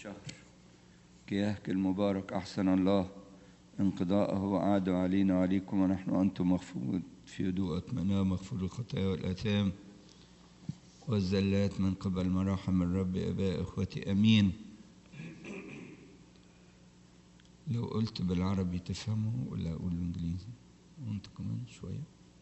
شهر كياهك المبارك أحسن الله انقضاءه وأعد علينا وعليكم ونحن أنتم مغفور في هدوء أتمنى مغفور الخطايا والآثام والزلات من قبل مراحم الرب أباء إخوتي أمين لو قلت بالعربي تفهمه ولا أقول بالإنجليزي وأنت كمان شوية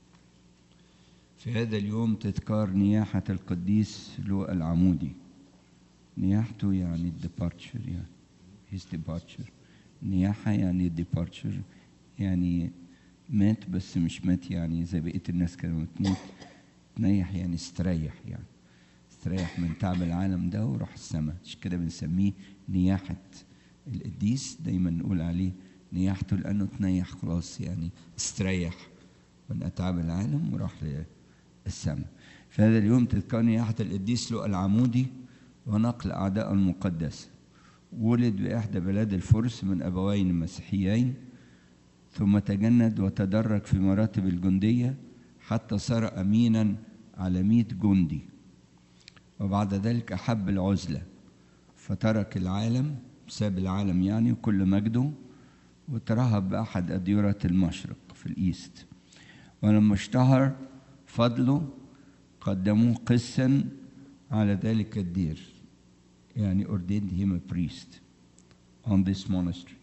في هذا اليوم تذكار نياحة القديس لوقا العمودي نياحته يعني departure يعني his departure نياحة يعني departure يعني مات بس مش مات يعني زي بقية الناس كده لما تموت تنيح يعني استريح يعني استريح من تعب العالم ده وراح السماء عشان كده بنسميه نياحة القديس دايما نقول عليه نياحته لأنه تنيح خلاص يعني استريح من أتعاب العالم وراح للسماء في هذا اليوم تذكر نياحة القديس لؤى العمودي ونقل أعداء المقدسة ولد بإحدى بلاد الفرس من أبوين مسيحيين ثم تجند وتدرج في مراتب الجندية حتى صار أمينا على مئة جندي وبعد ذلك أحب العزلة فترك العالم ساب العالم يعني وكل مجده وترهب بأحد أديرة المشرق في الإيست ولما اشتهر فضله قدموه قسا على ذلك الدير يعني ordained him a priest on this monastery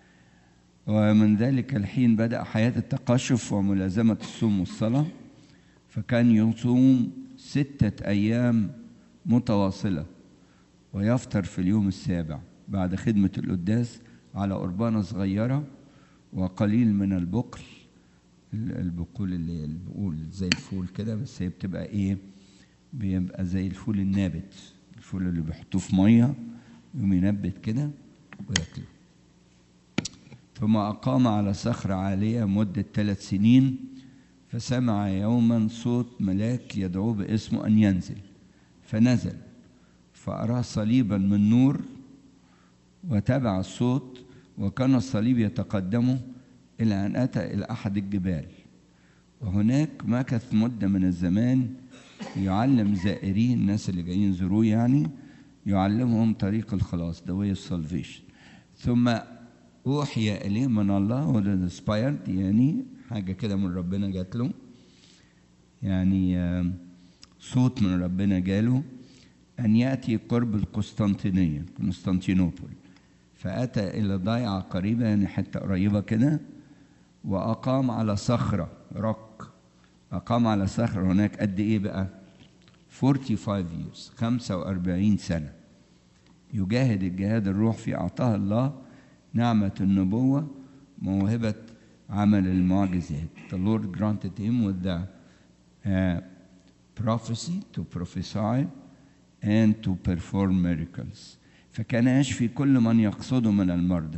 ومن ذلك الحين بدأ حياة التقشف وملازمة الصوم والصلاة فكان يصوم ستة أيام متواصلة ويفطر في اليوم السابع بعد خدمة القداس على قربانة صغيرة وقليل من البقل البقول اللي هي البقول زي الفول كده بس هي بتبقى ايه بيبقى زي الفول النابت الفول اللي بيحطوه في ميه يقوم ينبت كده وياكله ثم أقام على صخرة عالية مدة ثلاث سنين فسمع يوما صوت ملاك يدعوه باسمه أن ينزل فنزل فأراه صليبا من نور وتبع الصوت وكان الصليب يتقدمه إلى أن أتى إلى أحد الجبال وهناك مكث مدة من الزمان يعلم زائرين الناس اللي جايين يزوروه يعني يعلمهم طريق الخلاص the way of salvation ثم أوحي إليه من الله وده inspired يعني حاجة كده من ربنا جات له يعني صوت من ربنا جاله أن يأتي قرب القسطنطينية قسطنطينوبل فأتى إلى ضيعة قريبة يعني حتة قريبة كده وأقام على صخرة رك أقام على صخرة هناك قد إيه بقى 45 years 45 سنة يجاهد الجهاد الروح في أعطاه الله نعمة النبوة موهبة عمل المعجزات The Lord granted him with the uh, prophecy to prophesy and to perform miracles فكان يشفي كل من يقصده من المرضى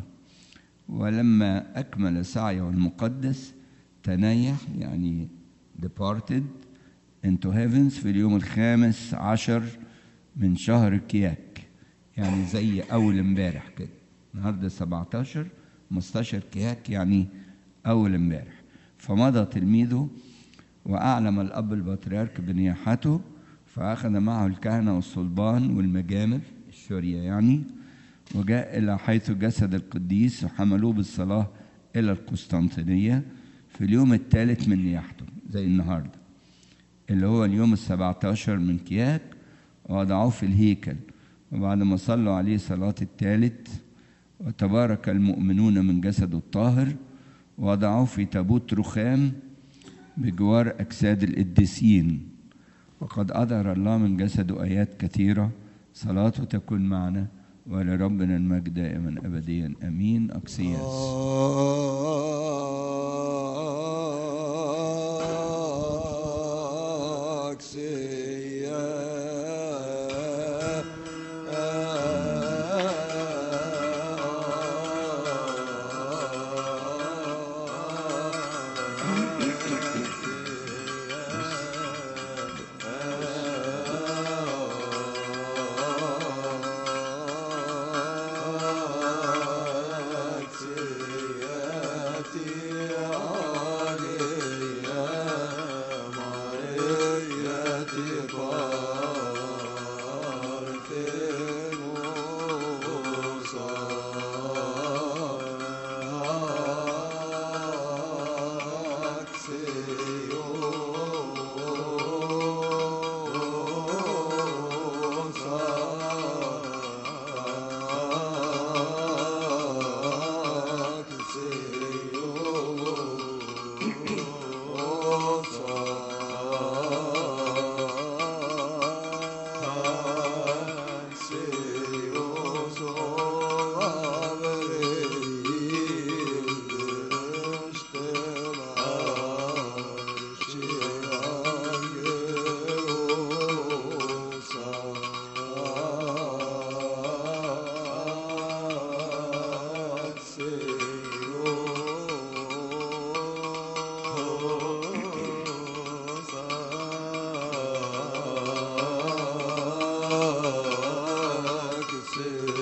ولما أكمل سعيه المقدس تنيح يعني departed into heavens في اليوم الخامس عشر من شهر كياك يعني زي أول امبارح كده النهارده 17 15 كياك يعني أول امبارح فمضى تلميذه وأعلم الأب البطريرك بنياحته فأخذ معه الكهنة والصلبان والمجامر الشورية يعني وجاء إلى حيث جسد القديس وحملوه بالصلاة إلى القسطنطينية في اليوم الثالث من نياحته زي النهاردة اللي هو اليوم السبعة عشر من كياك ووضعوه في الهيكل وبعد ما صلوا عليه صلاة الثالث وتبارك المؤمنون من جسده الطاهر وضعوه في تابوت رخام بجوار أجساد القديسين وقد أظهر الله من جسده آيات كثيرة صلاته تكون معنا ولربنا المجد دائما أبديا أمين أكسياس Yeah. في